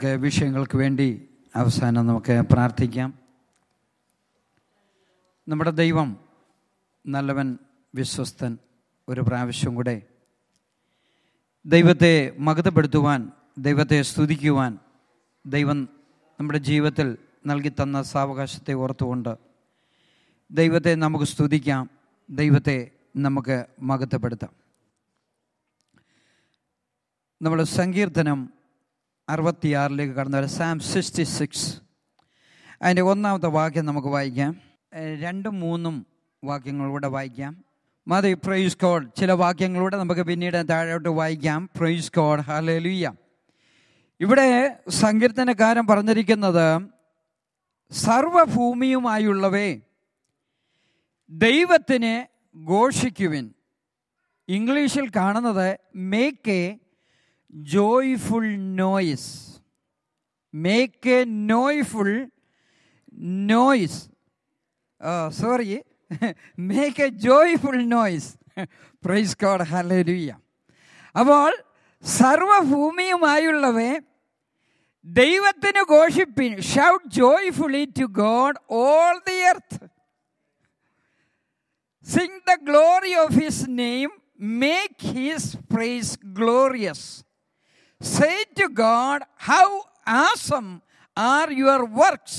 ഒക്കെ വിഷയങ്ങൾക്ക് വേണ്ടി അവസാനം നമുക്ക് പ്രാർത്ഥിക്കാം നമ്മുടെ ദൈവം നല്ലവൻ വിശ്വസ്തൻ ഒരു പ്രാവശ്യം കൂടെ ദൈവത്തെ മകതപ്പെടുത്തുവാൻ ദൈവത്തെ സ്തുതിക്കുവാൻ ദൈവം നമ്മുടെ ജീവിതത്തിൽ നൽകി തന്ന സാവകാശത്തെ ഓർത്തുകൊണ്ട് ദൈവത്തെ നമുക്ക് സ്തുതിക്കാം ദൈവത്തെ നമുക്ക് മകത്തപ്പെടുത്താം നമ്മൾ സങ്കീർത്തനം അറുപത്തിയാറിലേക്ക് കടന്നു വരാം സാം സിക്സ്റ്റി സിക്സ് അതിൻ്റെ ഒന്നാമത്തെ വാക്യം നമുക്ക് വായിക്കാം ഏഹ് രണ്ടും മൂന്നും വാക്യങ്ങളൂടെ വായിക്കാം മതി പ്രൈസ് കോഡ് ചില വാക്യങ്ങളൂടെ നമുക്ക് പിന്നീട് താഴോട്ട് വായിക്കാം പ്രൈസ് കോഡ് ഹാലേലുയ്യ ഇവിടെ സങ്കീർത്തനക്കാരൻ പറഞ്ഞിരിക്കുന്നത് സർവഭൂമിയുമായുള്ളവേ ദൈവത്തിന് ഘോഷിക്കുവിൻ ഇംഗ്ലീഷിൽ കാണുന്നത് make a joyful noise make a noiseful noise sorry make a joyful noise praise God hallelujah അപ്പോൾ സർവഭൂമിയുമായുള്ളവേ ദൈവത്തിന് ഘോഷിപ്പിൻ shout joyfully to God all the earth Sing the glory of his name, make his praise glorious. Say to God, How awesome are your works!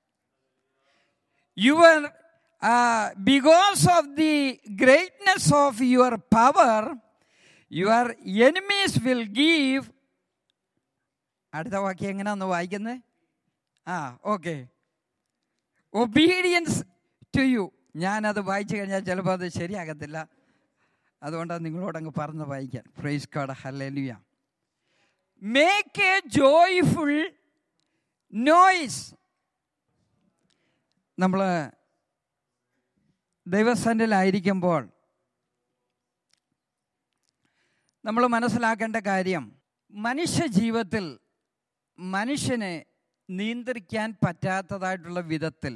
Your, uh, because of the greatness of your power, your enemies will give. അടുത്ത വാക്യം എങ്ങനെയാന്ന് വായിക്കുന്നത് ആ okay obedience to you ഞാനത് വായിച്ചു കഴിഞ്ഞാൽ ചിലപ്പോൾ അത് ശരിയാകത്തില്ല അതുകൊണ്ടാണ് നിങ്ങളോടങ്ങ് പറഞ്ഞ് വായിക്കാൻ praise God hallelujah make a joyful noise നമ്മൾ ദൈവസന്നിലായിരിക്കുമ്പോൾ നമ്മൾ മനസ്സിലാക്കേണ്ട കാര്യം മനുഷ്യ ജീവിതത്തിൽ മനുഷ്യനെ നിയന്ത്രിക്കാൻ പറ്റാത്തതായിട്ടുള്ള വിധത്തിൽ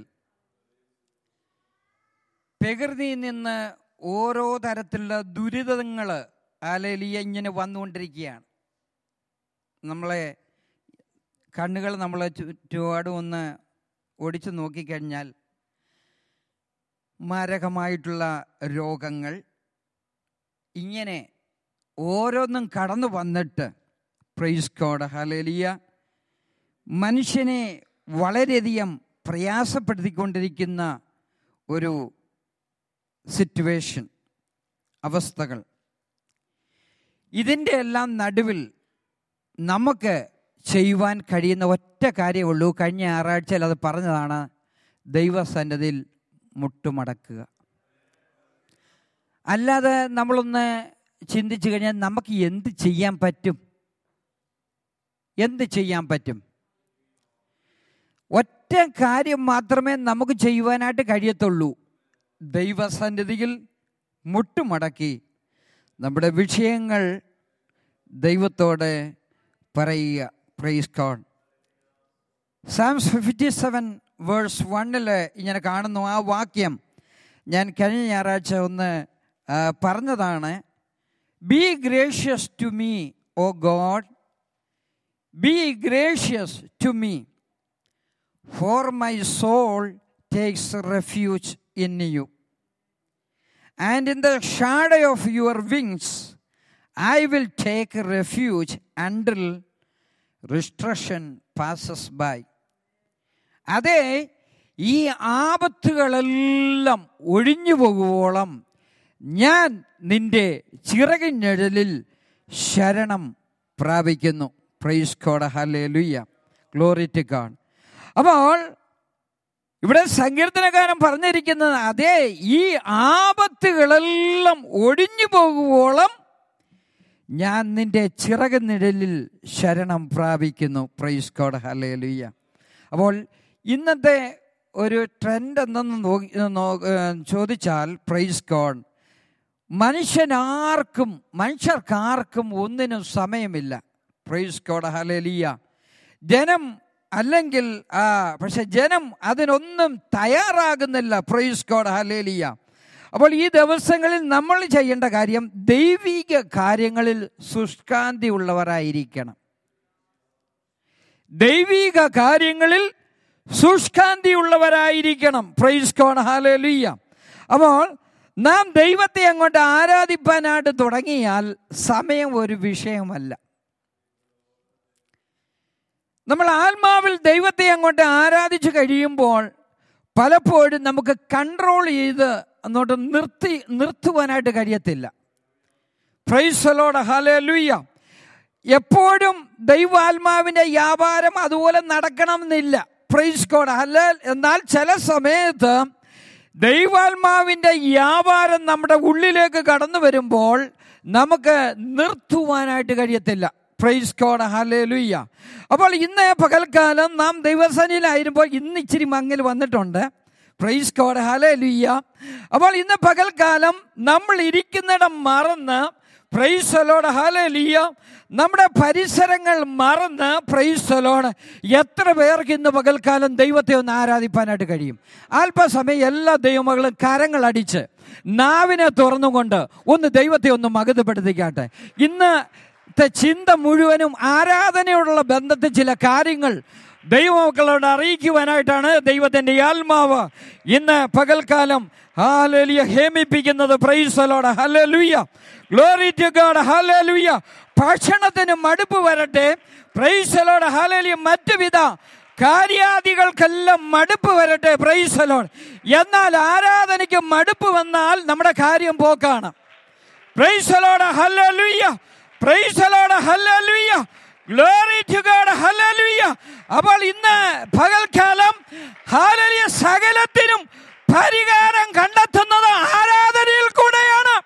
പ്രകൃതിയിൽ നിന്ന് ഓരോ തരത്തിലുള്ള ദുരിതങ്ങൾ ആലേലിയ ഇങ്ങനെ വന്നുകൊണ്ടിരിക്കുകയാണ് നമ്മളെ കണ്ണുകൾ നമ്മളെ ചുറ്റുപാടും ഒന്ന് ഓടിച്ചു നോക്കിക്കഴിഞ്ഞാൽ മാരകമായിട്ടുള്ള രോഗങ്ങൾ ഇങ്ങനെ ഓരോന്നും കടന്നു വന്നിട്ട് പ്രൈസ് കോഡ് ഹലേലിയ മനുഷ്യനെ വളരെയധികം പ്രയാസപ്പെടുത്തിക്കൊണ്ടിരിക്കുന്ന ഒരു സിറ്റുവേഷൻ അവസ്ഥകൾ ഇതിൻ്റെ എല്ലാം നടുവിൽ നമുക്ക് ചെയ്യുവാൻ കഴിയുന്ന ഒറ്റ കാര്യമേ ഉള്ളൂ കഴിഞ്ഞ ഞായറാഴ്ചയിൽ അത് പറഞ്ഞതാണ് ദൈവസന്നിധിയിൽ മുട്ടുമടക്കുക അല്ലാതെ നമ്മളൊന്ന് ചിന്തിച്ചു കഴിഞ്ഞാൽ നമുക്ക് എന്ത് ചെയ്യാൻ പറ്റും എന്ത് ചെയ്യാൻ പറ്റും ഒറ്റ കാര്യം മാത്രമേ നമുക്ക് ചെയ്യുവാനായിട്ട് കഴിയത്തുള്ളൂ ദൈവസന്നിധിയിൽ മുട്ടുമടക്കി നമ്മുടെ വിഷയങ്ങൾ ദൈവത്തോട് പറയുക praise God Psalms fifty seven verse വണ്ണിൽ ഇങ്ങനെ കാണുന്നു ആ വാക്യം ഞാൻ കഴിഞ്ഞ ഞായറാഴ്ച ഒന്ന് ആ, പറഞ്ഞതാണ് be gracious to me O God be gracious to me for my soul takes refuge in you and in the shadow of your wings I will take refuge until destruction passes by അതെ ഈ ആപത്തുകളെല്ലാം ഒഴിഞ്ഞു പോകുവോളം ഞാൻ നിന്റെ ചിറകിഞ്ഞഴലിൽ ശരണം പ്രാപിക്കുന്നു price CODA ഹലേ ലുയ്യ glory to God അപ്പോൾ ഇവിടെ സങ്കീർത്തനകാരൻ പറഞ്ഞിരിക്കുന്നത് അതേ ഈ ആപത്തുകളെല്ലാം ഒഴിഞ്ഞു പോകുവോളം ഞാൻ നിന്റെ ചിറകുനിഴലിൽ ശരണം പ്രാപിക്കുന്നു പ്രൈസ് കോഡ് ഹലേ ലുയ്യ അപ്പോൾ ഇന്നത്തെ ഒരു ട്രെൻഡ് എന്തെന്ന് നോക്കി നോ- ഏഹ് ചോദിച്ചാൽ പ്രൈസ് കോഡ് മനുഷ്യനാർക്കും മനുഷ്യർക്കാർക്കും ഒന്നിനും സമയമില്ല പ്രൈസ് കോഡ് ഹലലിയ ജനം അല്ലെങ്കിൽ ആ പക്ഷെ ജനം അതിനൊന്നും തയ്യാറാകുന്നില്ല പ്രൈസ് കോഡ് ഹലേലിയ അപ്പോൾ ഈ ദിവസങ്ങളിൽ നമ്മൾ ചെയ്യേണ്ട കാര്യം ദൈവിക കാര്യങ്ങളിൽ ശുഷ്കാന്തി ഉള്ളവരായിരിക്കണം ദൈവിക കാര്യങ്ങളിൽ ശുഷ്കാന്തിയുള്ളവരായിരിക്കണം പ്രൈസ് കോൺ ഹാലലുയ്യ അപ്പോൾ നാം ദൈവത്തെ അങ്ങോട്ട് ആരാധിപ്പാനായിട്ട് തുടങ്ങിയാൽ സമയം ഒരു വിഷയമല്ല നമ്മൾ ആത്മാവിൽ ദൈവത്തെ അങ്ങോട്ട് ആരാധിച്ചു കഴിയുമ്പോൾ പലപ്പോഴും നമുക്ക് കൺട്രോൾ ചെയ്ത് അങ്ങോട്ട് നിർത്തി നിർത്തുവാനായിട്ട് കഴിയത്തില്ല പ്രൈസലോട് ഹലലുയ്യ എപ്പോഴും ദൈവാത്മാവിൻ്റെ വ്യാപാരം അതുപോലെ നടക്കണമെന്നില്ല പ്രൈസ് കോഡ് അല്ല എന്നാൽ ചില സമയത്ത് ദൈവാത്മാവിൻ്റെ വ്യാപാരം നമ്മുടെ ഉള്ളിലേക്ക് കടന്നു വരുമ്പോൾ നമുക്ക് നിർത്തുവാനായിട്ട് കഴിയത്തില്ല പ്രൈസ് കോഡ് ഹലേലുയ്യ അപ്പോൾ ഇന്ന് പകൽക്കാലം നാം ദൈവസനിലായിരുമ്പോൾ ഇന്ന് ഇച്ചിരി മങ്ങിൽ വന്നിട്ടുണ്ട് പ്രൈസ് കോഡ് ഹലേലുയ്യ അപ്പോൾ ഇന്ന് പകൽക്കാലം നമ്മൾ ഇരിക്കുന്നിടം മറന്ന് പ്രൈസലോട് ഹലേലിയ നമ്മുടെ പരിസരങ്ങൾ മറന്ന് പ്രൈസലോട് എത്ര പേർക്ക് ഇന്ന് പകൽക്കാലം ദൈവത്തെ ഒന്ന് ആരാധിപ്പാനായിട്ട് കഴിയും അല്പസമയം എല്ലാ ദൈവമകളും കരങ്ങളടിച്ച് നാവിനെ തുറന്നുകൊണ്ട് ഒന്ന് ദൈവത്തെ ഒന്ന് മകതപ്പെടുത്തിക്കാട്ടെ ഇന്ന് ചിന്ത മുഴുവനും ആരാധനയോടുള്ള ബന്ധത്തിൽ ചില കാര്യങ്ങൾ ദൈവമക്കളോട് അറിയിക്കുവാനായിട്ടാണ് ദൈവത്തിന്റെ ആത്മാവ് ഇന്ന് പകൽക്കാലം ഹാലലിയ ഹേമിപ്പിക്കുന്നത് praise the Lord hallelujah glory to God hallelujah ഭക്ഷണത്തിന് മടുപ്പ് വരട്ടെ പ്രൈസലോട് ഹലലിയ മറ്റു വിധ കാര്യാദികൾക്കെല്ലാം മടുപ്പ് വരട്ടെ പ്രൈസലോട് എന്നാൽ ആരാധനയ്ക്ക് മടുപ്പ് വന്നാൽ നമ്മുടെ കാര്യം പോക്കാണ് praise the Lord hallelujah praise the Lord hallelujah glory to God hallelujah അപ്പോൾ ഇന്ന് പകൽക്കാലം ഹാലലിയ സകലത്തിനും പരിഹാരം കണ്ടെത്തുന്നത് ആരാധനയിൽ കൂടെയാണ്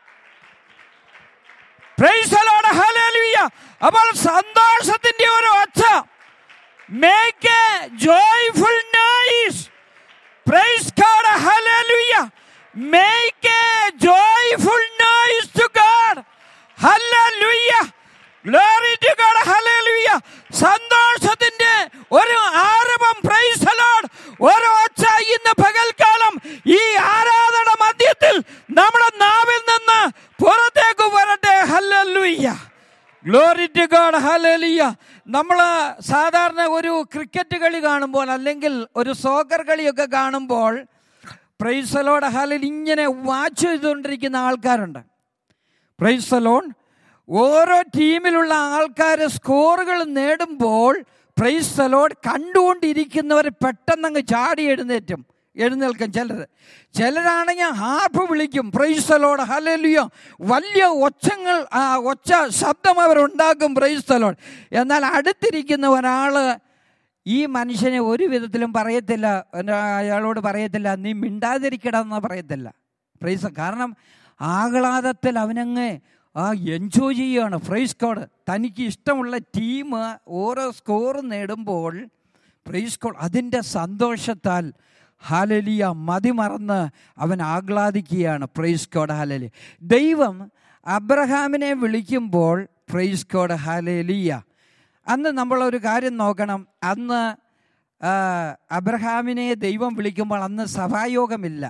പ്രൈസലോട് ഹലലുയ്യ അപ്പോൾ സന്തോഷത്തിന്റെ ഒരു ഒച്ച make a joyful noise praise God hallelujah make a joyful noise to God hallelujah glory to God hallelujah സന്തോഷത്തിന്റെ ഒരു ആരവം പ്രൈസ് ലോർഡ് ഒരു ഒച്ച ഇന്ന് പകൽക്കാലം ഈ ആരാധന മധ്യത്തിൽ നമ്മുടെ നാവിൽ നിന്ന് പുറത്തേക്ക് വരട്ടെ hallelujah glory to God hallelujah നമ്മൾ സാധാരണ ഒരു ക്രിക്കറ്റ് കളി കാണുമ്പോൾ അല്ലെങ്കിൽ ഒരു സോക്കർ കളിയൊക്കെ കാണുമ്പോൾ പ്രൈസലോട് ഹലിൽ ഇങ്ങനെ വാച്ച് ചെയ്തുകൊണ്ടിരിക്കുന്ന ആൾക്കാരുണ്ട് പ്രൈസലോൺ ഓരോ ടീമിലുള്ള ആൾക്കാർ സ്കോറുകൾ നേടുമ്പോൾ പ്രൈസലോഡ് കണ്ടുകൊണ്ടിരിക്കുന്നവർ പെട്ടെന്നങ്ങ് ചാടി എഴുന്നേറ്റും എഴുന്നേൽക്കും ചിലർ ചിലരാണെങ്കിൽ ഹാർപ്പ് വിളിക്കും പ്രൈസലോട് ഹലലിയോ വലിയ ഒച്ചങ്ങൾ ആ ഒച്ച ശബ്ദം അവരുണ്ടാക്കും പ്രൈസലോട് എന്നാൽ അടുത്തിരിക്കുന്ന ഒരാൾ ഈ മനുഷ്യനെ ഒരു വിധത്തിലും പറയത്തില്ല അയാളോട് പറയത്തില്ല നീ മിണ്ടാതിരിക്കണമെന്ന് പറയത്തില്ല പ്രൈസ് കാരണം ആഹ്ലാദത്തിൽ അവനങ്ങ് ആ എൻജോയ് ചെയ്യുകയാണ് പ്രൈസ് കോഡ് തനിക്ക് ഇഷ്ടമുള്ള ടീം ഓരോ സ്കോർ നേടുമ്പോൾ പ്രൈസ് കോഡ് അതിൻ്റെ സന്തോഷത്താൽ ഹാലലിയ മതിമറന്ന് അവൻ ആഹ്ലാദിക്കുകയാണ് പ്രൈസ് കോഡ് ഹാലലി ദൈവം അബ്രഹാമിനെ വിളിക്കുമ്പോൾ പ്രൈസ് കോഡ് ഹാലലിയ അന്ന് നമ്മളൊരു കാര്യം നോക്കണം അന്ന് അബ്രഹാമിനെ ദൈവം വിളിക്കുമ്പോൾ അന്ന് സഭായോഗമില്ല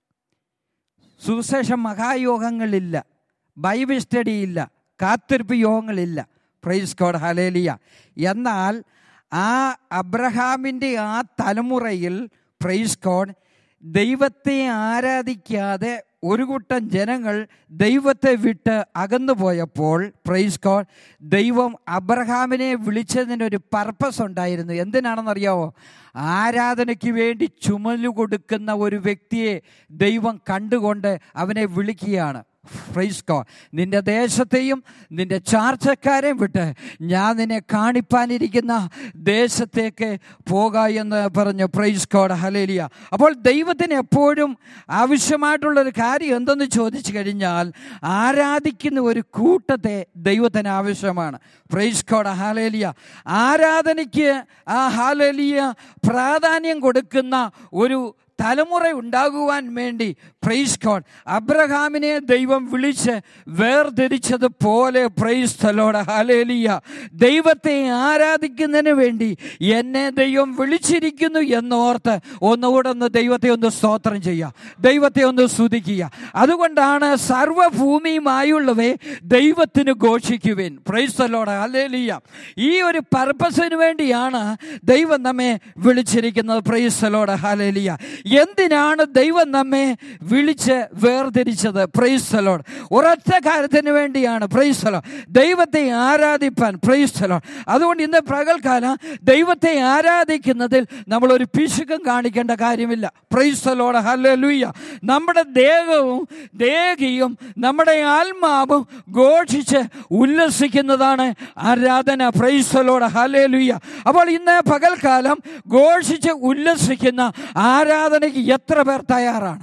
സുവിശേഷം മഹായോഗങ്ങളില്ല ബൈബിൾ സ്റ്റഡി ഇല്ല കാത്തിരിപ്പ് യോഗങ്ങളില്ല പ്രൈസ് കോഡ് ഹലേലിയ എന്നാൽ ആ അബ്രഹാമിൻ്റെ ആ തലമുറയിൽ പ്രൈസ് കോഡ് ദൈവത്തെ ആരാധിക്കാതെ ഒരു കൂട്ടം ജനങ്ങൾ ദൈവത്തെ വിട്ട് അകന്നു പോയപ്പോൾ പ്രൈസ് കോഡ് ദൈവം അബ്രഹാമിനെ വിളിച്ചതിന് ഒരു പർപ്പസ് ഉണ്ടായിരുന്നു എന്തിനാണെന്നറിയാവോ ആരാധനയ്ക്ക് വേണ്ടി ചുമലു കൊടുക്കുന്ന ഒരു വ്യക്തിയെ ദൈവം കണ്ടുകൊണ്ട് അവനെ വിളിക്കുകയാണ് പ്രൈസ് കോ നിന്റെ ദേശത്തെയും നിന്റെ ചാർച്ചക്കാരെയും വിട്ട് ഞാൻ നിന്നെ കാണിപ്പാനിരിക്കുന്ന ദേശത്തേക്ക് പോക എന്ന് പറഞ്ഞു പ്രൈസ് കോഡ് ഹലേലിയ അപ്പോൾ ദൈവത്തിന് എപ്പോഴും ആവശ്യമായിട്ടുള്ളൊരു കാര്യം എന്തെന്ന് ചോദിച്ചു കഴിഞ്ഞാൽ ആരാധിക്കുന്ന ഒരു കൂട്ടത്തെ ദൈവത്തിന് ആവശ്യമാണ് പ്രൈസ് കോഡ് ഹാലേലിയ ആരാധനയ്ക്ക് ആ ഹാലേലിയ പ്രാധാന്യം കൊടുക്കുന്ന ഒരു തലമുറ ഉണ്ടാകുവാൻ വേണ്ടി പ്രൈസ് കോഡ് അബ്രഹാമിനെ ദൈവം വിളിച്ച് വേർതിരിച്ചതുപോലെ പ്രൈസ് തലോട് ഹലേലിയ ദൈവത്തെ ആരാധിക്കുന്നതിന് വേണ്ടി എന്നെ ദൈവം വിളിച്ചിരിക്കുന്നു എന്നോർത്ത് ഒന്നുകൂടെ ഒന്ന് ദൈവത്തെ ഒന്ന് സ്തോത്രം ചെയ്യുക ദൈവത്തെ ഒന്ന് സ്തുതിക്കുക അതുകൊണ്ടാണ് സർവഭൂമിയുമായുള്ളവേ ദൈവത്തിന് ഘോഷിക്കുവിൻ പ്രൈസ് തലോട് ഹലേലിയ ഈ ഒരു പർപ്പസിന് വേണ്ടിയാണ് ദൈവം നമ്മെ വിളിച്ചിരിക്കുന്നത് പ്രൈസ് തലോട് ഹലേലിയ എന്തിനാണ് ദൈവം നമ്മെ വിളിച്ച് വേർതിരിച്ചത് പ്രൈസ് തലോട് ഒരൊറ്റ കാര്യത്തിന് വേണ്ടിയാണ് പ്രൈസ് തലോ ദൈവത്തെ ആരാധിപ്പാൻ പ്രൈസ് തലോ അതുകൊണ്ട് ഇന്ന് പകൽക്കാലം ദൈവത്തെ ആരാധിക്കുന്നതിൽ നമ്മൾ ഒരു പിശുക്കം കാണിക്കേണ്ട കാര്യമില്ല പ്രൈസ് തലോട് ഹല്ലേലൂയ നമ്മുടെ ദേഹവും ദേഹിയും നമ്മുടെ ആത്മാവും ഘോഷിച്ച് ഉല്ലസിക്കുന്നതാണ് ആരാധന പ്രൈസലോട് ഹലേലുയ്യ അപ്പോൾ ഇന്ന് പകൽക്കാലം ഘോഷിച്ച് ഉല്ലസിക്കുന്ന ആരാധനയ്ക്ക് എത്ര പേർ തയ്യാറാണ്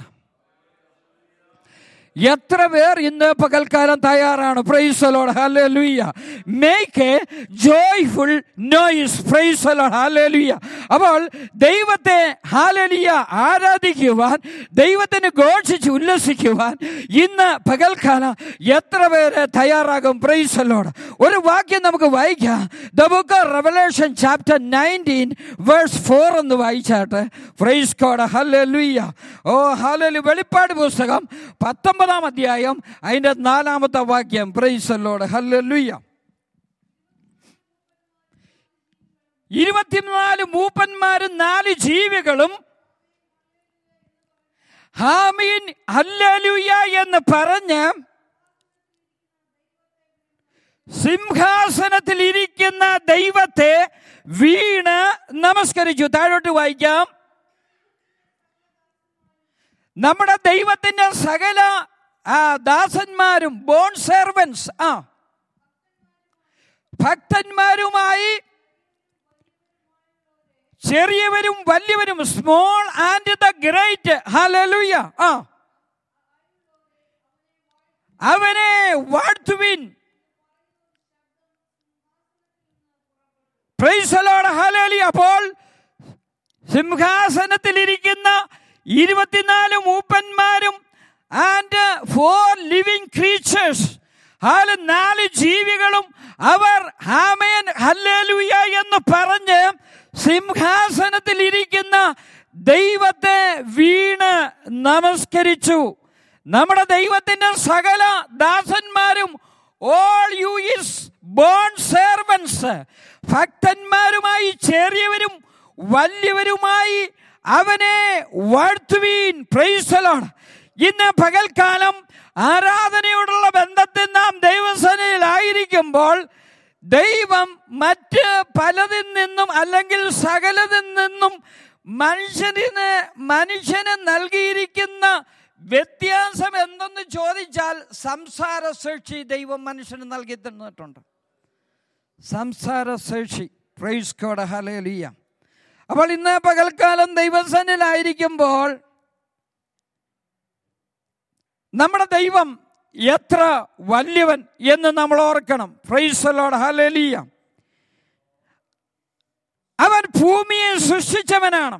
എത്ര പേർ ഇന്ന് പകൽക്കാലം തയ്യാറാണ് praise the Lord hallelujah make a joyful noise praise the Lord hallelujah അപ്പോൾ ദൈവത്തെ ഹാലലിയ ആരാധിക്കുവാൻ ദൈവത്തിന് ഘോഷിച്ച് ഉല്ലസിക്കുവാൻ ഇന്ന് പകൽക്കാലം എത്ര പേര് തയ്യാറാകും പ്രൈസലോട് ഒരു വാക്യം നമുക്ക് വായിക്കാം the book of Revelation chapter nineteen verse four എന്ന് വായിച്ചാട്ട് praise God hallelujah O hallelujah വെളിപ്പാട് പുസ്തകം പത്തൊമ്പതാം അധ്യായം അതിന്റെ നാലാമത്തെ വാക്യം പ്രൈസലോട് ഹല്ലേലൂയ ഇരുപത്തിനാല് മൂപ്പന്മാരും നാല് ജീവികളും ഹാമീൻ ഹല്ലേലൂയ എന്ന് പറഞ്ഞ് സിംഹാസനത്തിൽ ഇരിക്കുന്ന ദൈവത്തെ വീണ് നമസ്കരിച്ചു താഴോട്ട് വായിക്കാം നമ്മുടെ ദൈവത്തിന്റെ സകല ആ ദാസന്മാരും ബോൺ സെർവൻസ് ആ ഭക്തന്മാരുമായി ചെറിയവരും വലിയവരും small and the great hallelujah ആ അവനെ വാഴ്ത്തുവിൻ പ്രൈസലോട് ഹലലി അപ്പോൾ സിംഹാസനത്തിലിരിക്കുന്ന ഇരുപത്തിനാല് മൂപ്പന്മാരും ആൻഡ് ഫോർ ലിവിങ് ക്രീച്ചേഴ്സ് ഹാല് നാല് ജീവികളും അവർ ഹാമേൻ ഹല്ലേലൂയ എന്ന് പറഞ്ഞ് സിംഹാസനത്തിൽ ഇരിക്കുന്ന ദൈവത്തെ വീണ് നമസ്കരിച്ചു നമ്മുടെ ദൈവത്തിന്റെ സകല ദാസന്മാരും all you his bond servants ഭക്തന്മാരുമായി ചെറിയവരും വലിയവരുമായി അവനെ വാഴ്ത്തുവീൻ പ്രൈസലാണ് ഇന്ന് പകൽക്കാലം ആരാധനയോടുള്ള ബന്ധത്തിൽ നാം ദൈവസനയിലായിരിക്കുമ്പോൾ ദൈവം മറ്റ് പലതിൽ നിന്നും അല്ലെങ്കിൽ സകലതിൽ നിന്നും മനുഷ്യന് മനുഷ്യന് നൽകിയിരിക്കുന്ന വ്യത്യാസം എന്തെന്ന് ചോദിച്ചാൽ സംസാര ശേഷി ദൈവം മനുഷ്യന് നൽകി തന്നിട്ടുണ്ട് സംസാര ശേഷി പ്രൈസ് കോഡ് ഹലേലിയ അപ്പോൾ ഇന്ന് പകൽക്കാലം ദൈവസനിലായിരിക്കുമ്പോൾ നമ്മുടെ ദൈവം എത്ര വലിയവൻ എന്ന് നമ്മൾ ഓർക്കണം പ്രൈസലോട് ഹലലിയ അവൻ ഭൂമിയെ സൃഷ്ടിച്ചവനാണ്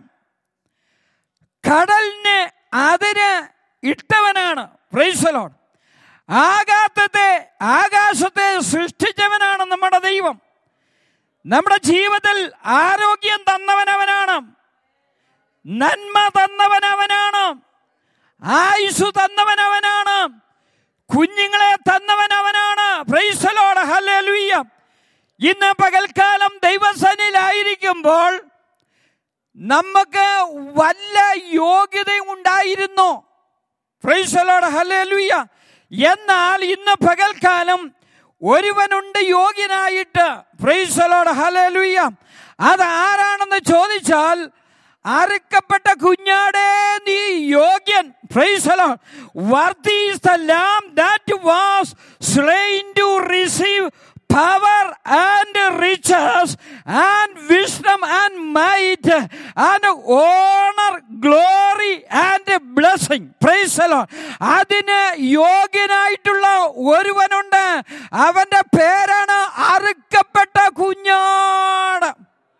കടലിനെ അതിന് ഇട്ടവനാണ് പ്രൈസലോട് ആകാശത്തെ ആകാശത്തെ സൃഷ്ടിച്ചവനാണ് നമ്മുടെ ദൈവം നമ്മുടെ ജീവിതത്തിൽ ആരോഗ്യം തന്നവനവനാണ് നന്മ തന്നവനവനാണ് ആയുസ് തന്നവനവനാണ് കുഞ്ഞുങ്ങളെ തന്നവനവനാണ് പ്രൈസലോട് ഹല്ലേലൂയ ഇന്ന് പകൽക്കാലം ദൈവസനിലായിരിക്കുമ്പോൾ നമുക്ക് വല്ല യോഗ്യതയും ഉണ്ടായിരുന്നോ പ്രൈസലോട് ഹല്ലേലൂയ എന്നാൽ ഇന്ന് പകൽക്കാലം ഒരുവനുണ്ട് യോഗ്യനായിട്ട് പ്രൈസലോട് ഹല്ലേലൂയ അത് ആരാണെന്ന് ചോദിച്ചാൽ അറുക്കപ്പെട്ട കുഞ്ഞാടേ നീ യോഗ്യൻ praise the Lord worthy is the lamb that was slain to receive power and riches and wisdom and might and honour glory and blessing praise the Lord അതിന് യോഗ്യനായിട്ടുള്ള ഒരുവനുണ്ട് അവന്റെ പേരാണ് അറുക്കപ്പെട്ട കുഞ്ഞാട്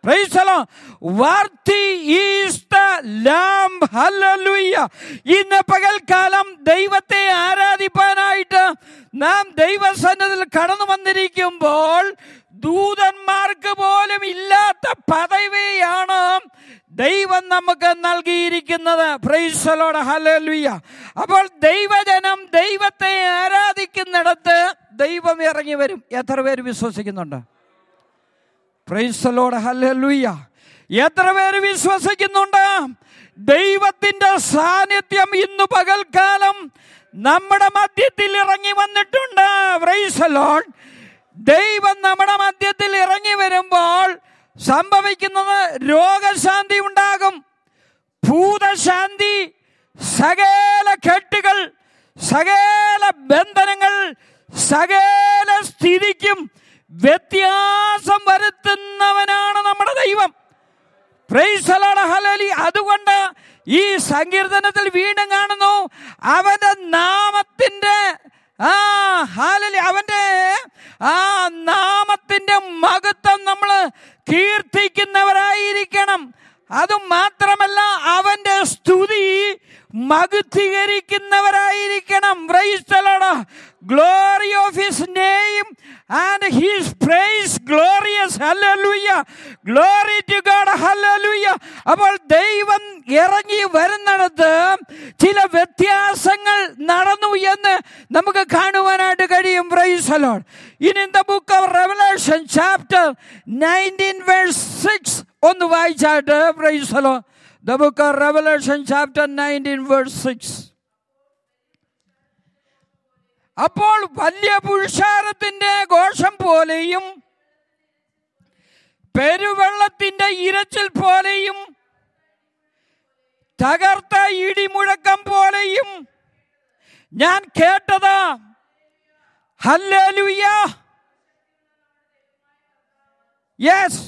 Praise the Lord. Worthy is the Lamb. Hallelujah. ഇന്ന് പകൽക്കാലം ദൈവത്തെ ആരാധിപ്പാനായിട്ട് നാം ദൈവസന്നതിൽ കടന്നു വന്നിരിക്കുമ്പോൾ ദൂതന്മാർക്ക് പോലും ഇല്ലാത്ത പദവിയാണ് ദൈവം നമുക്ക് നൽകിയിരിക്കുന്നത് പ്രൈസലോട് ഹലലുയ അപ്പോൾ ദൈവജനം ദൈവത്തെ ആരാധിക്കുന്നിടത്ത് ദൈവം ഇറങ്ങി വരും എത്ര പേര് വിശ്വസിക്കുന്നുണ്ട് പ്രൈസലോട് ഹലലുയ എത്ര പേര് വിശ്വസിക്കുന്നുണ്ട് ദൈവത്തിന്റെ സാന്നിധ്യം ഇന്ന് പകൽക്കാലം നമ്മുടെ മധ്യത്തിൽ ഇറങ്ങി വന്നിട്ടുണ്ട് പ്രൈസലോൺ ദൈവം നമ്മുടെ മധ്യത്തിൽ ഇറങ്ങി വരുമ്പോൾ സംഭവിക്കുന്നത് രോഗശാന്തി ഉണ്ടാകും ഭൂതശാന്തി സകല കെട്ടുകൾ സകല ബന്ധനങ്ങൾ സകല സ്ഥിതിക്കും വ്യത്യാസം വരുത്തുന്നവനാണ് നമ്മുടെ ദൈവം Praise the Lord, hallelujah. അതുകൊണ്ട് ഈ സങ്കീർത്തനത്തിൽ വീണ്ടും കാണുന്നു അവന്റെ നാമത്തിന്റെ ആ ഹാലലി അവന്റെ ആ നാമത്തിന്റെ മഹത്വം നമ്മൾ കീർത്തിക്കുന്നവരായിരിക്കണം അതും മാത്രമല്ല അവന്റെ സ്തുതി മകുദ്ധീകരിക്കുന്നവരായിരിക്കണം glory of his name and his praise glorious hallelujah glory to God hallelujah അപ്പോൾ ദൈവം ഇറങ്ങി വരുന്നിടത്ത് ചില വ്യത്യാസങ്ങൾ നടന്നു എന്ന് നമുക്ക് കാണുവാനായിട്ട് കഴിയും praise the Lord in in the book of Revelation chapter nineteen verse six ഒന്ന് വായിച്ചാട്ട് പ്രൈസ് അലോ the book of Revelation chapter nineteen verse six അപ്പോൾ വലിയ പുരുഷാരത്തിന്റെ ഘോഷം പോലെയും പെരുവെള്ളത്തിന്റെ ഇരച്ചിൽ പോലെയും തകർത്ത ഇടിമുഴക്കം പോലെയും ഞാൻ കേട്ടത് ഹല്ലേലൂയ യെസ്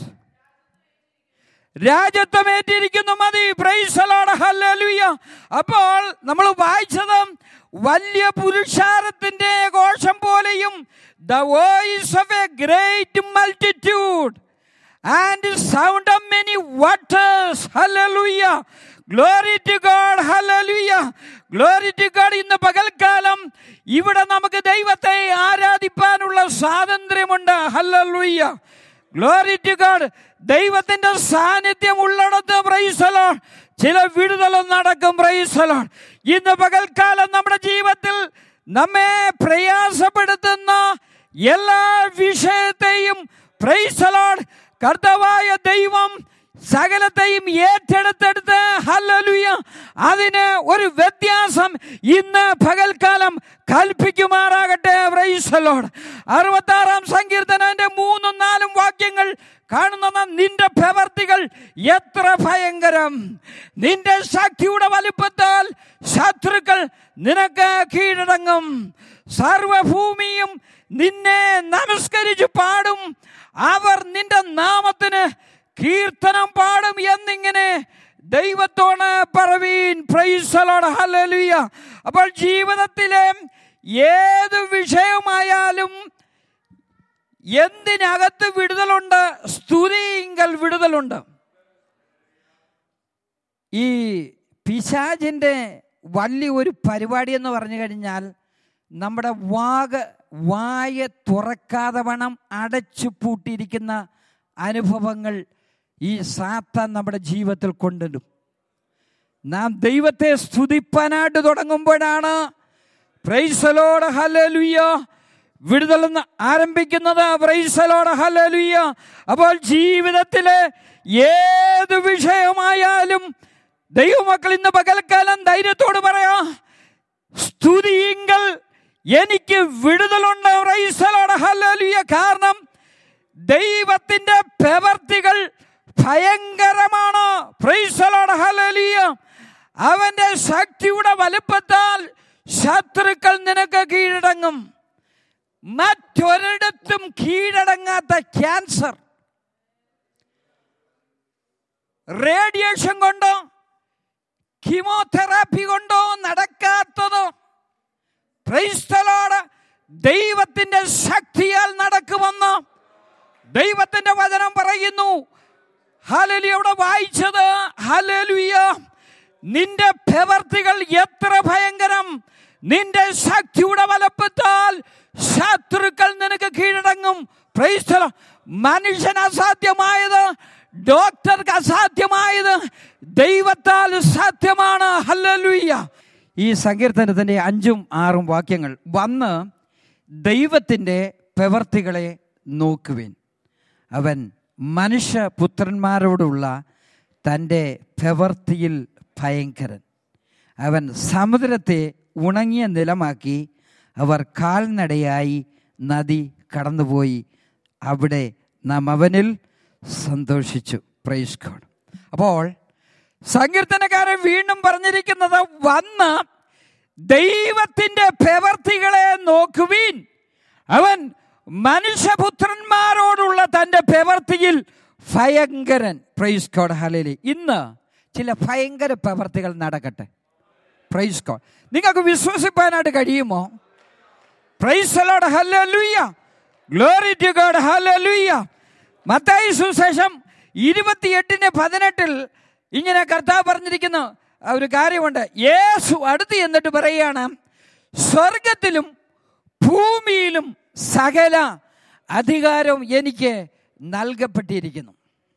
രാജ്യത്വമേറ്റിരിക്കുന്നു മതി പ്രൈസലോട് ഹല്ലേലൂയ അപ്പോൾ നമ്മൾ വായിച്ചത് വലിയ പുരുഷാരത്തിന്റെ ഘോഷം പോലെയും the voice of a great multitude and sound of many waters hallelujah glory to God hallelujah glory to God ഇന്ന് പകൽക്കാലം ഇവിടെ നമുക്ക് ദൈവത്തെ ആരാധിപ്പാനുള്ള സ്വാതന്ത്ര്യമുണ്ട് ഹല്ലേലൂയ ഗ്ലോറി ടു ഗോഡ് ദൈവത്തിന്റെ സാന്നിധ്യം ഉള്ളിടത്ത് പ്രൈസലോ ചില വിടുതലും നടക്കും പ്രൈസലോ ഇന്ന് പകൽക്കാലം നമ്മുടെ ജീവിതത്തിൽ നമ്മെ പ്രയാസപ്പെടുത്തുന്ന എല്ലാ വിഷയത്തെയും പ്രൈസലോഡ് കർത്താവായ ദൈവം സകലത്തെയും ഏറ്റെടുത്തെടുത്ത് ഹല്ലേലൂയ അതിന് ഒരു വ്യത്യാസം ഇന്ന് പകൽക്കാലം കൽപ്പിക്കുമാറാകട്ടെ പ്രൈസലോഡ് അറുപത്തി ആറാം സങ്കീർത്തനന്റെ മൂന്നും നാലും വാക്യങ്ങൾ കാണുന്ന നിന്റെ പ്രവർത്തികൾ എത്ര ഭയങ്കരം നിന്റെ ശക്തിയുടെ വലിപ്പത്താൽ ശത്രുക്കൾ നിനക്ക് കീഴടങ്ങും സർവഭൂമിയും നിന്നെ നമസ്കരിച്ച് പാടും അവർ നിന്റെ നാമത്തിന് കീർത്തനം പാടും എന്നിങ്ങനെ ദൈവത്തോട് പറവീൻ പ്രൈസലോട് ഹല്ലേലൂയ അപ്പോൾ ജീവിതത്തിലെ ഏത് വിഷയമായാലും എന്തിനകത്ത് വിടുതലുണ്ട് സ്തുതിങ്കൽ വിടുതലുണ്ട് ഈ പിശാജിൻ്റെ വലിയ ഒരു പരിപാടി എന്ന് പറഞ്ഞു കഴിഞ്ഞാൽ നമ്മുടെ വാഗ് വായ തുറക്കാതെ വണ്ണം അടച്ചു പൂട്ടിയിരിക്കുന്ന അനുഭവങ്ങൾ ഈ സാത്താൻ നമ്മുടെ ജീവിതത്തിൽ കൊണ്ടുവരും നാം ദൈവത്തെ സ്തുതിപ്പാനായിട്ട് തുടങ്ങുമ്പോഴാണ് പ്രൈസലോട് ഹലലുയ്യ വിടുതലെന്ന് ആരംഭിക്കുന്നത് പ്രൈസലോട് ഹലലുയ്യ അപ്പോൾ ജീവിതത്തിലെ ഏത് വിഷയമായാലും ദൈവമക്കൾ ഇന്ന് പകൽക്കാലം ധൈര്യത്തോട് പറയാ സ്തുതിയിങ്കൽ എനിക്ക് വിടുതലുണ്ട് പ്രൈസലോട് ഹലലുയ്യ കാരണം ദൈവത്തിന്റെ പ്രവർത്തികൾ ഭയങ്കരമാണ് പ്രൈസലോട് ഹലലിയ അവന്റെ ശക്തിയുടെ വലുപ്പത്താൽ ശത്രുക്കൾ നിനക്ക് കീഴടങ്ങും മറ്റൊരിടത്തും കീഴടങ്ങാത്ത ക്യാൻസർ റേഡിയേഷൻ കൊണ്ടോ കീമോതെറാപ്പി കൊണ്ടോ നടക്കാത്തത് ക്രൈസ്തലോട് ദൈവത്തിന്റെ ശക്തിയാൽ നടക്കുമെന്ന് ദൈവത്തിന്റെ വചനം പറയുന്നു ഹലലി അവിടെ വായിച്ചത് ഹലലുയ നിന്റെ പ്രവർത്തികൾ എത്ര ഭയങ്കരം നിന്റെ ശക്തിയുടെ വലപ്പത്താൽ ശത്രുക്കൾ നിനക്ക് കീഴടങ്ങും Praise the Lord. മനുഷ്യന് അസാധ്യമായത് ഡോക്ടർക്ക് അസാധ്യമായത് ദൈവത്താൽ സാധ്യമാണ് ഹല്ലേലൂയ ഈ സങ്കീർത്തനത്തിന്റെ അഞ്ചും ആറും വാക്യങ്ങൾ വന്ന് ദൈവത്തിൻ്റെ പ്രവർത്തികളെ നോക്കുവിൻ അവൻ മനുഷ്യപുത്രന്മാരോടുള്ള തൻ്റെ പ്രവൃത്തിയിൽ ഭയങ്കരൻ അവൻ സമുദ്രത്തെ ഉണങ്ങിയ നിലമാക്കി അവർ കാൽനടയായി നദി കടന്നുപോയി അവിടെ നാം അവനിൽ സന്തോഷിച്ചു പ്രൈസ് ഗോഡ് അപ്പോൾ സങ്കീർത്തനക്കാരൻ വീണ്ടും പറഞ്ഞിരിക്കുന്നത് വന്ന് ദൈവത്തിന്റെ പ്രവർത്തികളെ നോക്കുവീൻ അവൻ മനുഷ്യപുത്രന്മാരോടുള്ള തന്റെ പ്രവർത്തിയിൽ ഭയങ്കരൻ പ്രൈസ് കോഡ് ഹലേലി ഇന്ന് ചില ഭയങ്കര പ്രവർത്തികൾ നടക്കട്ടെ പ്രൈസ് കോഡ് നിങ്ങൾക്ക് വിശ്വസിപ്പാനായിട്ട് കഴിയുമോ praise Lord hallelujah glory to God hallelujah മത്തായി സുശേഷം ഇരുപത്തിയെട്ടിന് പതിനെട്ടിൽ ഇങ്ങനെ കർത്താവ് പറഞ്ഞിരിക്കുന്നു ഒരു കാര്യമുണ്ട് യേശു അടുത്ത് എന്നിട്ട് പറയുകയാണ് സ്വർഗത്തിലും ഭൂമിയിലും സകല അധികാരവും എനിക്ക് നൽകപ്പെട്ടിരിക്കുന്നു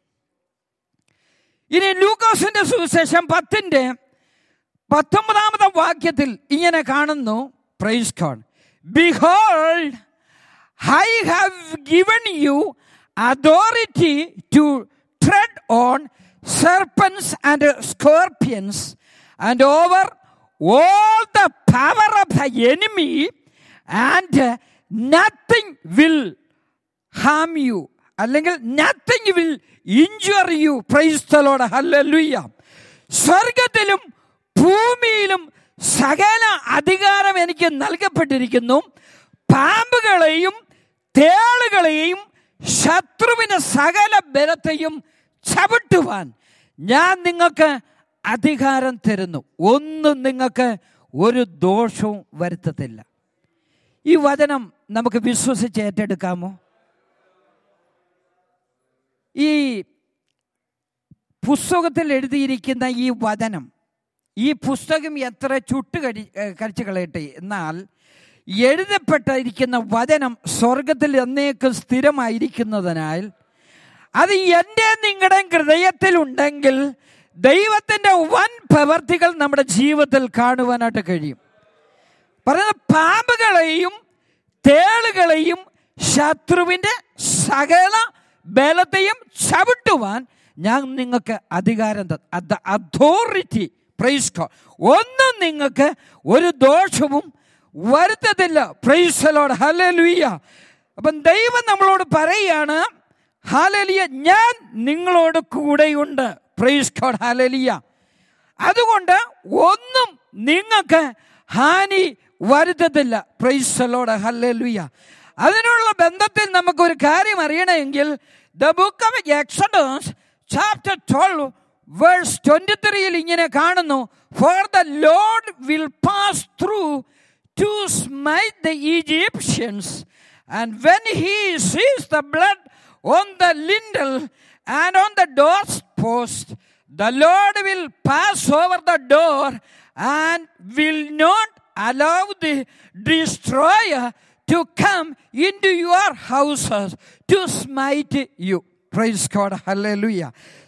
ഇനി ലൂക്കോസിന്റെ സുവിശേഷം പത്തിന്റെ പത്തൊമ്പതാമത്തെ വാക്യത്തിൽ ഇങ്ങനെ കാണുന്നു praise God behold I have given you authority to tread on serpents and scorpions and over all the power of the enemy and nothing will harm you അല്ലെങ്കിൽ nothing will injure you praise the Lord hallelujah സ്വർഗത്തിലും ഭൂമിയിലും സകല അധികാരം എനിക്ക് നൽകപ്പെട്ടിരിക്കുന്നു പാമ്പുകളെയും തേളുകളെയും ശത്രുവിന് സകല ബലത്തെയും ചവിട്ടുവാൻ ഞാൻ നിങ്ങൾക്ക് അധികാരം തരുന്നു ഒന്നും നിങ്ങൾക്ക് ഒരു ദോഷവും വരുത്തത്തില്ല ഈ വചനം നമുക്ക് വിശ്വസിച്ച് ഏറ്റെടുക്കാമോ ഈ പുസ്തകത്തിൽ എഴുതിയിരിക്കുന്ന ഈ വചനം ഈ പുസ്തകം എത്ര ചുട്ട് കടി കരിച്ചു കളയട്ടെ എന്നാൽ എഴുതപ്പെട്ടിരിക്കുന്ന വചനം സ്വർഗത്തിൽ എന്നേക്കും സ്ഥിരമായിരിക്കുന്നതിനാൽ അത് എൻ്റെ നിങ്ങളുടെ ഹൃദയത്തിലുണ്ടെങ്കിൽ ദൈവത്തിൻ്റെ വൻ പ്രവർത്തികൾ നമ്മുടെ ജീവിതത്തിൽ കാണുവാനായിട്ട് കഴിയും പറയുന്ന പാമ്പുകളെയും തേളുകളെയും ശത്രുവിൻ്റെ സകല ബലത്തെയും ചവിട്ടുവാൻ ഞാൻ നിങ്ങൾക്ക് അധികാരം അതോറിറ്റി പ്രൈസ് ഒന്നും നിങ്ങൾക്ക് ഒരു ദോഷവും വരുത്തത്തില്ല പ്രൈസലോട് ഹലലുയ്യ അപ്പം ദൈവം നമ്മളോട് പറയുകയാണ് ഹാലലിയ ഞാൻ നിങ്ങളോട് കൂടെയുണ്ട് പ്രൈസ് ഗോഡ് ഹാലലിയ അതുകൊണ്ട് ഒന്നും നിങ്ങൾക്ക് ഹാനി വരുത്തത്തില്ല പ്രൈസലോട് ഹല്ലലുയ അതിനുള്ള ബന്ധത്തിൽ നമുക്കൊരു കാര്യം അറിയണമെങ്കിൽ the book of Exodus chapter twelve verse twenty ത്രീയിൽ ഇങ്ങനെ കാണുന്നു for the Lord will pass through to smite the Egyptians and when he sees the blood on the lintel and on the doorpost, the Lord will pass over the door and will not allow the destroyer to come into your houses to smite you. Praise God. Hallelujah.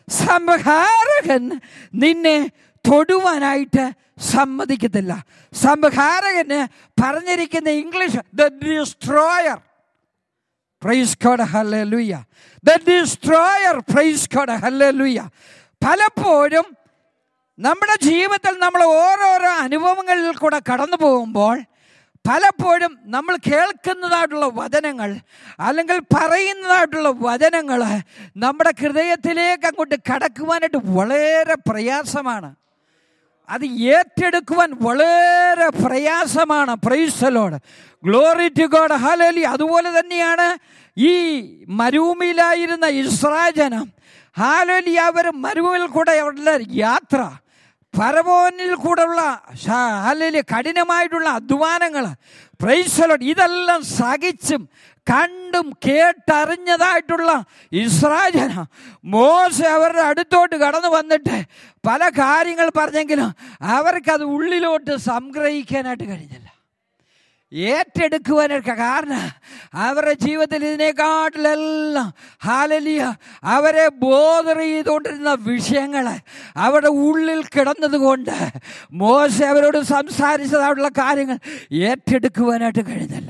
സംഹാരകൻ നിന്നെ തൊടുവാനായിട്ട് സമ്മതിക്കത്തില്ല സംഹാരകന് പറഞ്ഞിരിക്കുന്ന English the destroyer praise God hallelujah the destroyer praise God hallelujah പലപ്പോഴും നമ്മുടെ ജീവിതത്തിൽ നമ്മൾ ഓരോരോ അനുഭവങ്ങളിൽ കൂടെ കടന്നു പോകുമ്പോൾ പലപ്പോഴും നമ്മൾ കേൾക്കുന്നതായിട്ടുള്ള വചനങ്ങൾ അല്ലെങ്കിൽ പറയുന്നതായിട്ടുള്ള വചനങ്ങൾ നമ്മുടെ ഹൃദയത്തിലേക്ക് അങ്ങോട്ട് കടക്കുവാനായിട്ട് വളരെ പ്രയാസമാണ് അത് ഏറ്റെടുക്കുവാൻ വളരെ പ്രയാസമാണ് പ്രൈസലോട് ഗ്ലോറി ടു ഗോഡ് ഹലലി അതുപോലെ തന്നെയാണ് ഈ മരുഭൂമിയിലായിരുന്ന ഇസ്രാജനം ഹാലലി അവർ മരുഭൂമിയിൽ കൂടെ അവരുടെ യാത്ര ഫറവോനിൽ കൂടെയുള്ള ഹാലലി കഠിനമായിട്ടുള്ള അധ്വാനങ്ങൾ പ്രൈസലോട് ഇതെല്ലാം സഹിച്ചും കണ്ടും കേട്ടറിഞ്ഞതായിട്ടുള്ള ഇസ്രായേൽ മോശ അവരുടെ അടുത്തോട്ട് കടന്നു വന്നിട്ട് പല കാര്യങ്ങൾ പറഞ്ഞെങ്കിലും അവർക്കത് ഉള്ളിലോട്ട് സംഗ്രഹിക്കാനായിട്ട് കഴിഞ്ഞില്ല ഏറ്റെടുക്കുവാനൊക്കെ കാരണം അവരുടെ ജീവിതത്തിൽ ഇതിനെക്കാട്ടിലെല്ലാം ഹാലലിയ അവരെ ബോധർ ചെയ്തുകൊണ്ടിരുന്ന വിഷയങ്ങൾ അവരുടെ ഉള്ളിൽ കിടന്നതുകൊണ്ട് മോശ അവരോട് സംസാരിച്ചതായിട്ടുള്ള കാര്യങ്ങൾ ഏറ്റെടുക്കുവാനായിട്ട് കഴിഞ്ഞില്ല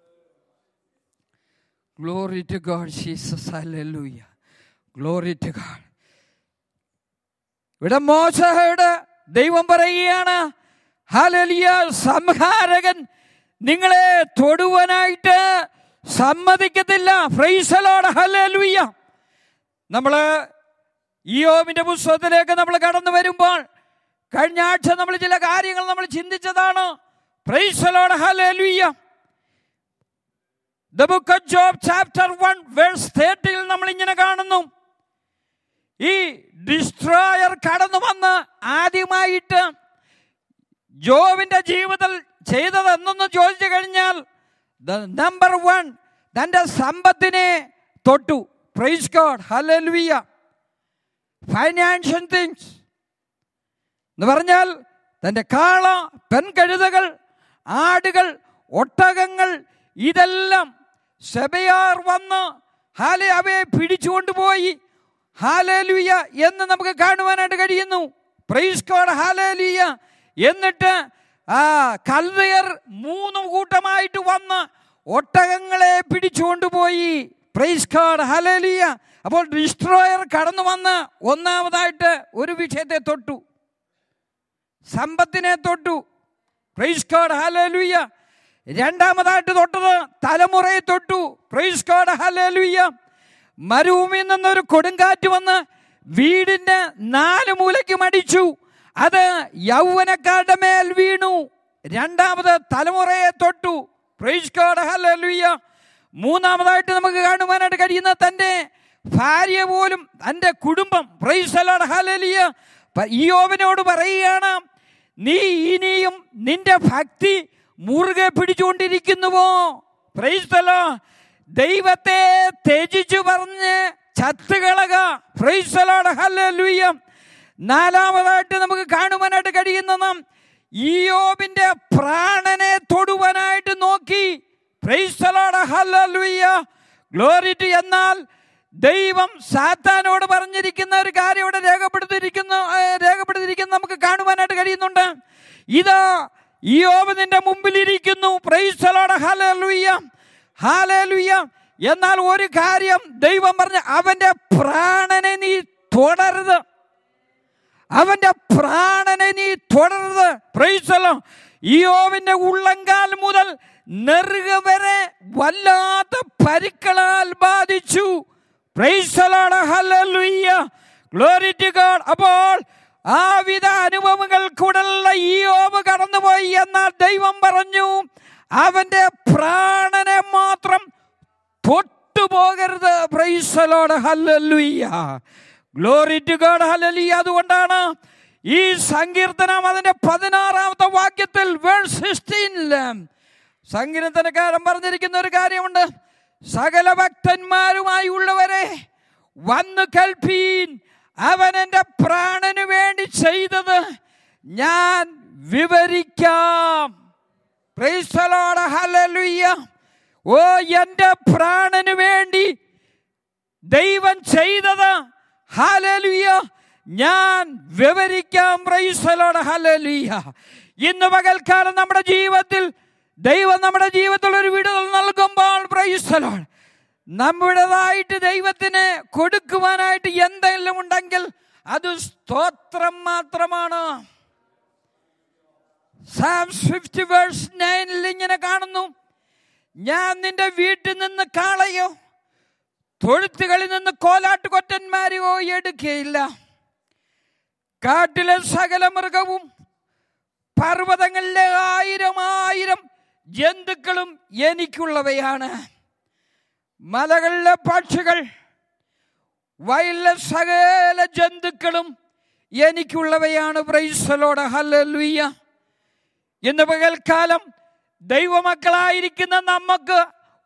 glory to God Jesus hallelujah glory to God ഇവിടെ മോശയുടെ ദൈവം പറയുകയാണ് ഹലലിയ സംഹാരകൻ നിങ്ങളെ തൊടുവാനായിട്ട് സമ്മതിക്കത്തില്ല ഫ്രൈസലോട് ഹലലുയ്യ നമ്മള് ഇയോമിന്റെ പുസ്തകത്തിലേക്ക് നമ്മൾ കടന്നു വരുമ്പോൾ കഴിഞ്ഞ ആഴ്ച നമ്മൾ ചില കാര്യങ്ങൾ നമ്മൾ ചിന്തിച്ചതാണ് praise the Lord hallelujah the book of Job chapter one verse തേർട്ടിയിൽ നമ്മൾ ഇങ്ങനെ കാണുന്നു ഈ ഡിസ്ട്രോയർ കടന്നു വന്ന് ആദ്യമായിട്ട് ജോബിന്റെ ജീവിതത്തിൽ ചെയ്തത് എന്തെന്ന് ചോദിച്ചു കഴിഞ്ഞാൽ നമ്പർ വൺ തന്റെ സമ്പത്തിനെ തൊട്ടു praise God hallelujah financial things എന്ന് പറഞ്ഞാൽ തന്റെ കാള പെൺകഴുതകൾ ആടുകൾ ഒട്ടകങ്ങൾ ഇതെല്ലാം സെബയാർ വന്ന് ഹാലെ അവയെ പിടിച്ചുകൊണ്ടുപോയി ഹാലേലുയ എന്ന് നമുക്ക് കാണുവാനായിട്ട് കഴിയുന്നു പ്രൈസ് ഗോഡ് ഹാലേലുയ എന്നിട്ട് ആ കൽതയർ മൂന്ന് കൂട്ടമായിട്ട് വന്ന് ഒട്ടകങ്ങളെ പിടിച്ചുകൊണ്ടുപോയി പ്രൈസ് ഗോഡ് ഹാലേലുയ അപ്പോൾ ഡിസ്ട്രോയർ കടന്നു വന്ന് ഒന്നാമതായിട്ട് ഒരു വിഷയത്തെ തൊട്ടു സമ്പത്തിനെ തൊട്ടു പ്രൈസ് ഗോഡ് ഹാലേലുയ രണ്ടാമതായിട്ട് തൊട്ടത് തലമുറയെ തൊട്ടു പ്രൈസ് ഗോഡ് ഹാലേലുയ മരുഭൂമിയിൽ നിന്നൊരു കൊടുങ്കാറ്റ് വന്ന് വീടിന്റെ നാല് മൂലയ്ക്കും അടിച്ചു അത് യൗവനക്കാരുടെ മേൽ വീണു രണ്ടാമത് തലമുറയെ തൊട്ടു പ്രൈസ് ഗോഡ് ഹല്ലേലൂയ മൂന്നാമതായിട്ട് നമുക്ക് കാണുവാനായിട്ട് കഴിയുന്ന തൻ്റെ ഭാര്യ പോലും തൻ്റെ കുടുംബം പ്രൈസ് ലോഡ് ഹല്ലേലൂയ ഇയോബിനോട് പറയുകയാണ് നീ ഇനിയും നിന്റെ ഭക്തി മുറുകെ പിടിച്ചുകൊണ്ടിരിക്കുന്നുവോ പ്രൈസ് ദൈവത്തെ ത്യജിച്ചു പറഞ്ഞ് ചത്തുകളക ഫ്രൈസലോട് ഹല്ലേലൂയ നാലാമതായിട്ട് നമുക്ക് കാണുവാനായിട്ട് കഴിയുന്ന ഈയോബിന്റെ പ്രാണനെ തൊടുവാനായിട്ട് നോക്കി ഫ്രൈസലോട് ഹല്ലേലൂയ ഗ്ലോറി ടു എന്നാൽ ദൈവം സാത്താനോട് പറഞ്ഞിരിക്കുന്ന ഒരു കാര്യം ഇവിടെ രേഖപ്പെടുത്തിയിരിക്കുന്ന രേഖപ്പെടുത്തിയിരിക്കുന്ന നമുക്ക് കാണുവാനായിട്ട് കഴിയുന്നുണ്ട് ഇതാ ഈയോബ് നിന്റെ മുമ്പിലിരിക്കുന്നു പ്രൈസലോട് ഹല്ലേലൂയ ഹാലേലുയ്യ എന്നാൽ ഒരു കാര്യം ദൈവം പറഞ്ഞ അവന്റെ പ്രാണനെ നീ തുടരുത് അവന്റെ പ്രാണനെ നീ തുടരുത് പ്രൈസലോ ഈയോവിന്റെ ഉള്ളങ്കാൽ മുതൽ നെറുക വരെ വല്ലാത്ത പരിക്കളാൽ ബാധിച്ചു പ്രൈസലോട് ഹല്ലേലൂയ ഗ്ലോറി ടു ഗോഡ് അപ്പോൾ ആ വിധ അനുഭവങ്ങൾക്കൂടെയുള്ള ഈ ഓവ് കടന്നുപോയി എന്നാൽ ദൈവം പറഞ്ഞു അവന്റെ പ്രാണനെ മാത്രം തൊട്ടുപോകരുത് praise the Lord hallelujah glory to God hallelujah അതുകൊണ്ടാണ് ഈ സങ്കീർത്തനം അതിന്റെ പതിനാറാമത്തെ വാക്യത്തിൽ വേഴ്സ് സിക്സ്റ്റീനില് സങ്കീർത്തനക്കാരൻ പറഞ്ഞിരിക്കുന്ന ഒരു കാര്യമുണ്ട് സകല ഭക്തന്മാരുമായി ഉള്ളവരെ വന്നു കൽപ്പീൻ അവൻ എൻ്റെ പ്രാണന് വേണ്ടി ചെയ്തത് ഞാൻ വിവരിക്കാം പ്രൈസലോട് ഹല്ലേലൂയ ഓ എൻ്റെ പ്രാണന് വേണ്ടി ദൈവം ചെയ്തത് ഹല്ലേലൂയ ഞാൻ വിവരിക്കാം പ്രൈസലോട് ഹല്ലേലൂയ ഇന്ന് പകൽക്കാലം നമ്മുടെ ജീവിതത്തിൽ ദൈവം നമ്മുടെ ജീവിതത്തിൽ ഒരു വിടുതൽ നൽകുമ്പോൾ പ്രൈസലോട് നമ്മുടേതായിട്ട് ദൈവത്തിന് കൊടുക്കുവാനായിട്ട് എന്തെങ്കിലും ഉണ്ടെങ്കിൽ അത് സ്തോത്രം മാത്രമാണ് സാംസ് ഫിഫ്റ്റി വേഴ്സ് നയനിൽ ഇങ്ങനെ കാണുന്നു ഞാൻ നിന്റെ വീട്ടിൽ നിന്ന് കാളയോ തൊഴുത്തുകളിൽ നിന്ന് കോലാട്ട് കൊറ്റന്മാരെയോ എടുക്കുകയില്ല കാട്ടിലെ സകല മൃഗവും പർവ്വതങ്ങളിലെ ആയിരം ആയിരം ജന്തുക്കളും എനിക്കുള്ളവയാണ് മലകളിലെ പക്ഷികൾ വയലിലെ സകല ജന്തുക്കളും എനിക്കുള്ളവയാണ് പ്രൈസലോട് ഹല്ലേലൂയ ഇന്ന് പകൽക്കാലം ദൈവമക്കളായിരിക്കുന്ന നമുക്ക്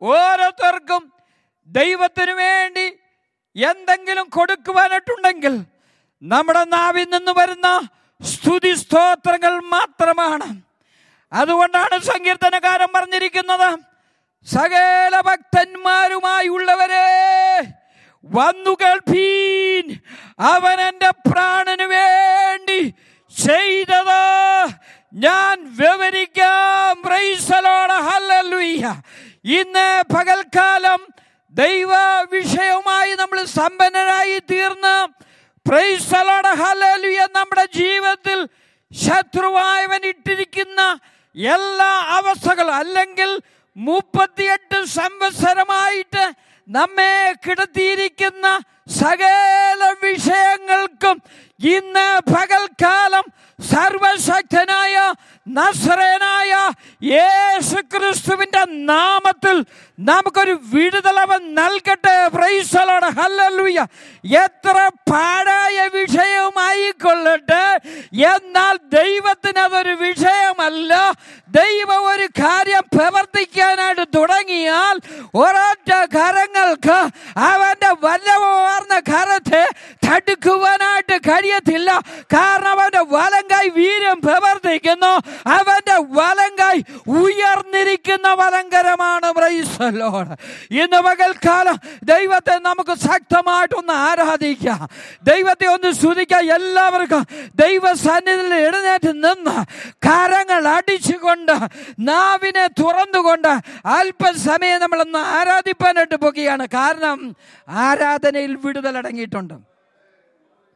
ഓരോരുത്തർക്കും ദൈവത്തിന് വേണ്ടി എന്തെങ്കിലും കൊടുക്കുവാനായിട്ടുണ്ടെങ്കിൽ നമ്മുടെ നാവിൽ നിന്ന് വരുന്ന സ്തുതി സ്തോത്രങ്ങൾ മാത്രമാണ് അതുകൊണ്ടാണ് സങ്കീർത്തനകാരൻ പറഞ്ഞിരിക്കുന്നത് സകല ഭക്തന്മാരുമായുള്ളവരെ വന്നു കേൾപ്പീൻ അവൻ എൻ്റെ പ്രാണന് വേണ്ടി ചെയ്തത് ഞാൻ വിവരിക്കാം പ്രൈസലോട് ഹല്ലേലൂയ ഇന്ന് പകൽക്കാലം ദൈവ വിഷയവുമായി നമ്മൾ സമ്പന്നരായി തീർന്ന് പ്രൈസലോട് ഹല്ലേലൂയ നമ്മുടെ ജീവിതത്തിൽ ശത്രുവായവൻ ഇട്ടിരിക്കുന്ന എല്ലാ അവസ്ഥകളും അല്ലെങ്കിൽ മുപ്പത്തിയെട്ട് സംവത്സരമായിട്ട് നമ്മെ കിടത്തിയിരിക്കുന്ന സകല വിഷയങ്ങൾക്കും ഇന്ന് പകൽക്കാലം സർവശക്തനായ നസ്രനായ യേശു ക്രിസ്തുവിന്റെ നാമത്തിൽ നമുക്കൊരു വിടുതലവൻ നൽകട്ടെ പ്രൈസലോട് ഹല്ലൂയ എത്ര പാടായ വിഷയവുമായിക്കൊള്ളട്ടെ എന്നാൽ ദൈവത്തിന് അതൊരു വിഷയമല്ല ദൈവം ഒരു കാര്യം പ്രവർത്തിക്കാനായിട്ട് തുടങ്ങിയാൽ ഒരൊറ്റ കരങ്ങൾക്ക് അവന്റെ വല്ലവാർന്ന കരത്തെ തടുക്കുവാനായിട്ട് കഴിയത്തില്ല കാരണം അവന്റെ വലങ്കായി വീര്യം പ്രവർത്തിക്കുന്നു അവന്റെ വലങ്കായി ഉയർന്നിരിക്കുന്ന വലങ്കരമാണ് ബ്രൈസലോട് ഇന്ന് പകൽക്കാലം ദൈവത്തെ നമുക്ക് ശക്തമായിട്ടൊന്ന് ആരാധിക്കാം ദൈവത്തെ ഒന്ന് സ്തുതിക്കാം എല്ലാവർക്കും ദൈവ സന്നിധിയിൽ എഴുന്നേറ്റ് നിന്ന് കരങ്ങൾ അടിച്ചുകൊണ്ട് നാവിനെ തുറന്നുകൊണ്ട് അല്പസമയം നമ്മളൊന്ന് ആരാധിപ്പാനായിട്ട് പോകുകയാണ് കാരണം ആരാധനയിൽ വിടുതൽ അടങ്ങിയിട്ടുണ്ട്